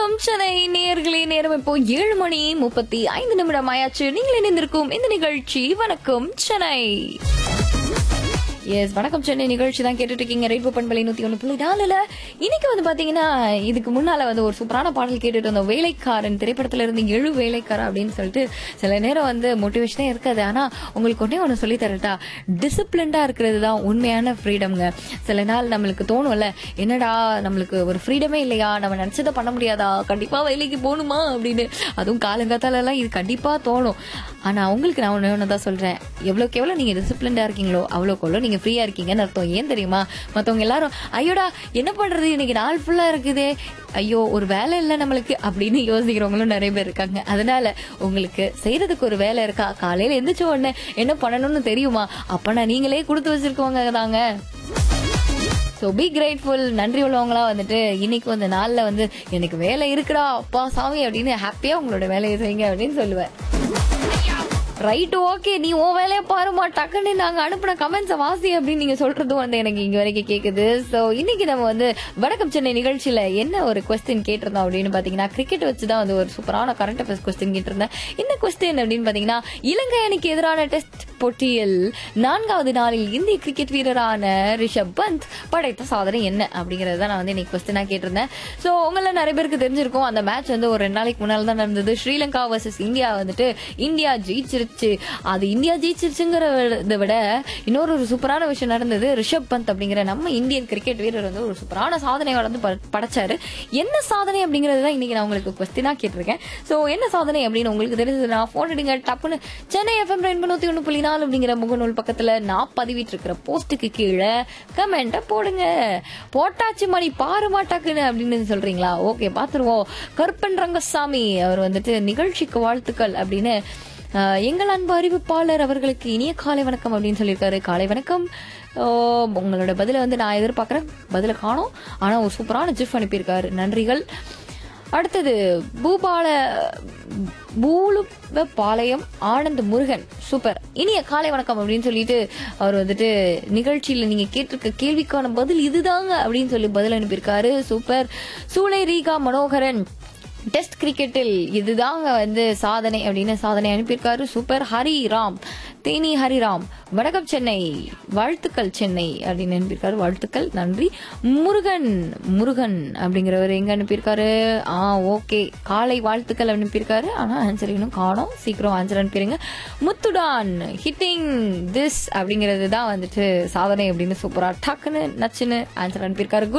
வணக்கம் சென்னை நேயர்களே நேரம் இப்போ ஏழு மணி முப்பத்தி ஐந்து நிமிடம் ஆயாச்சு நீங்கள் இணைந்திருக்கும் இந்த நிகழ்ச்சி வணக்கம் சென்னை எஸ் வணக்கம் சென்னை நிகழ்ச்சி தான் கேட்டுட்டு இருக்கீங்க ரெயின்போ பண்பலை நூத்தி ஒண்ணு புள்ளி நாலுல இன்னைக்கு வந்து பாத்தீங்கன்னா இதுக்கு முன்னால வந்து ஒரு சூப்பரான பாடல் கேட்டுட்டு இருந்தோம் வேலைக்காரன் திரைப்படத்துல இருந்து எழு வேலைக்காரன் அப்படின்னு சொல்லிட்டு சில நேரம் வந்து மோட்டிவேஷனே இருக்காது ஆனா உங்களுக்கு ஒன்னே ஒண்ணு சொல்லி தரட்டா டிசிப்ளின்டா இருக்கிறது தான் உண்மையான ஃப்ரீடம்ங்க சில நாள் நம்மளுக்கு தோணும்ல என்னடா நம்மளுக்கு ஒரு ஃப்ரீடமே இல்லையா நம்ம நினைச்சதை பண்ண முடியாதா கண்டிப்பா வேலைக்கு போகணுமா அப்படின்னு அதுவும் காலங்காத்தால எல்லாம் இது கண்டிப்பா தோணும் ஆனா உங்களுக்கு நான் ஒண்ணு ஒன்று தான் சொல்றேன் எவ்வளோக்கு எவ்வளோ நீங்க டிசிப்ளின்டா இருக்கீங்களோ அவ்வளோக்கு எவ்வளோ நீங்க ஃப்ரீயா இருக்கீங்கன்னு அர்த்தம் ஏன் தெரியுமா மத்தவங்க எல்லாரும் ஐயோடா என்ன பண்றது இன்னைக்கு நாள் ஃபுல்லா இருக்குதே ஐயோ ஒரு வேலை இல்லை நம்மளுக்கு அப்படின்னு யோசிக்கிறவங்களும் நிறைய பேர் இருக்காங்க அதனால உங்களுக்கு செய்யறதுக்கு ஒரு வேலை இருக்கா காலையில எந்திரிச்ச உடனே என்ன பண்ணணும்னு தெரியுமா அப்ப நீங்களே கொடுத்து வச்சிருக்கவங்க தாங்க ஸோ பி கிரேட்ஃபுல் நன்றி உள்ளவங்களா வந்துட்டு இன்னைக்கு வந்து நாளில் வந்து எனக்கு வேலை இருக்குடா அப்பா சாமி அப்படின்னு ஹாப்பியா உங்களோட வேலையை செய்யுங்க அப்படின்னு சொல்லுவேன் ரைட் ஓகே நீ உன் வேலையை பாருமா டக்குன்னு நாங்க அனுப்பின கமெண்ட்ஸை வாசி அப்படின்னு நீங்க சொல்றதும் வந்து எனக்கு இங்க வரைக்கும் கேக்குது சோ இன்னைக்கு நம்ம வந்து வடக்கம் சென்னை நிகழ்ச்சியில என்ன ஒரு கொஸ்டின் கேட்டிருந்தோம் அப்படின்னு பாத்தீங்கன்னா கிரிக்கெட் வச்சு தான் வந்து ஒரு சூப்பரான கரண்ட் அஃபேர்ஸ் கொஸ்டின் கேட்டிருந்தேன் என்ன கொஸ்டின் அப்படின்னு பாத்தீங்கன்னா இலங்கை அணிக்கு எதிரான டெஸ்ட் போட்டியில் நான்காவது நாளில் இந்திய கிரிக்கெட் வீரரான ரிஷப் பந்த் படைத்த சாதனை என்ன அப்படிங்கறத தான் நான் வந்து இன்னைக்கு கொஸ்டினா கேட்டிருந்தேன் சோ உங்கள நிறைய பேருக்கு தெரிஞ்சிருக்கும் அந்த மேட்ச் வந்து ஒரு ரெண்டு நாளைக்கு முன்னால தான் நடந்தது ஸ்ரீலங்கா வர்சஸ் இந்தியா வந்துட்டு இந்தியா ஜெயிச்சிருச்சு அது இந்தியா ஜெயிச்சிருச்சுங்கிறத விட இன்னொரு ஒரு சூப்பரான விஷயம் நடந்தது ரிஷப் பந்த் அப்படிங்கிற நம்ம இந்தியன் கிரிக்கெட் வீரர் வந்து ஒரு சூப்பரான சாதனை வந்து ப- படைச்சாரு என்ன சாதனை அப்படிங்கறது தான் இன்னைக்கு நான் உங்களுக்கு கொஸ்டினா கேட்டிருக்கேன் சோ என்ன சாதனை அப்படின்னு உங்களுக்கு தெரிஞ்சது நான் போன் எடுங்க டப்புன்னு சென்னை எஃப்எம் ரெண்டு நூத்தி ஒண்ணு புள்ளி நாலு அப்படிங்கிற முகநூல் பக்கத்துல நான் பதிவிட்டு இருக்கிற போஸ்ட்டுக்கு கீழே கமெண்ட போடுங்க போட்டாச்சு மணி பாரு மாட்டாக்குன்னு அப்படின்னு சொல்றீங்களா ஓகே பாத்துருவோம் கருப்பன் ரங்கசாமி அவர் வந்துட்டு நிகழ்ச்சிக்கு வாழ்த்துக்கள் அப்படின்னு ஆஹ், எங்கள் அன்பு அறிவிப்பாளர் அவர்களுக்கு இனிய காலை வணக்கம் அப்படின்னு சொல்லியிருக்காரு காலை வணக்கம் ஆஹ், உங்களோட பதில வந்து நான் எதிர்பார்க்கறேன் பதில காணோம் ஆனா ஒரு சூப்பரான ஜிஃப் அனுப்பியிருக்காரு நன்றிகள் அடுத்தது பூபால பூலுவ பாளையம் ஆனந்த் முருகன் சூப்பர் இனிய காலை வணக்கம் அப்படின்னு சொல்லிட்டு அவர் வந்துட்டு நிகழ்ச்சியில நீங்க கேட்டிருக்க கேள்விக்கான பதில் இதுதாங்க அப்படின்னு சொல்லி பதில் அனுப்பியிருக்காரு சூப்பர் சூளை ரீகா மனோகரன் டெஸ்ட் கிரிக்கெட்டில் இதுதாங்க வந்து சாதனை அப்படின்னு சாதனை அனுப்பியிருக்காரு சூப்பர் ஹரிராம் தேனி ஹரிராம் வடகம் சென்னை வாழ்த்துக்கள் சென்னை அப்படின்னு அனுப்பியிருக்காரு வாழ்த்துக்கள் நன்றி முருகன் முருகன் அப்படிங்கிறவர் எங்க அனுப்பியிருக்காரு ஆ ஓகே காலை வாழ்த்துக்கள் அனுப்பியிருக்காரு ஆனா ஆன்சர் இன்னும் காணோம் சீக்கிரம் ஆன்சர் அனுப்பிடுங்க முத்துடான் ஹிட்டிங் திஸ் அப்படிங்கிறது தான் வந்துட்டு சாதனை அப்படின்னு சூப்பரா டக்குன்னு நச்சுன்னு ஆன்சர் அனுப்பியிருக்காரு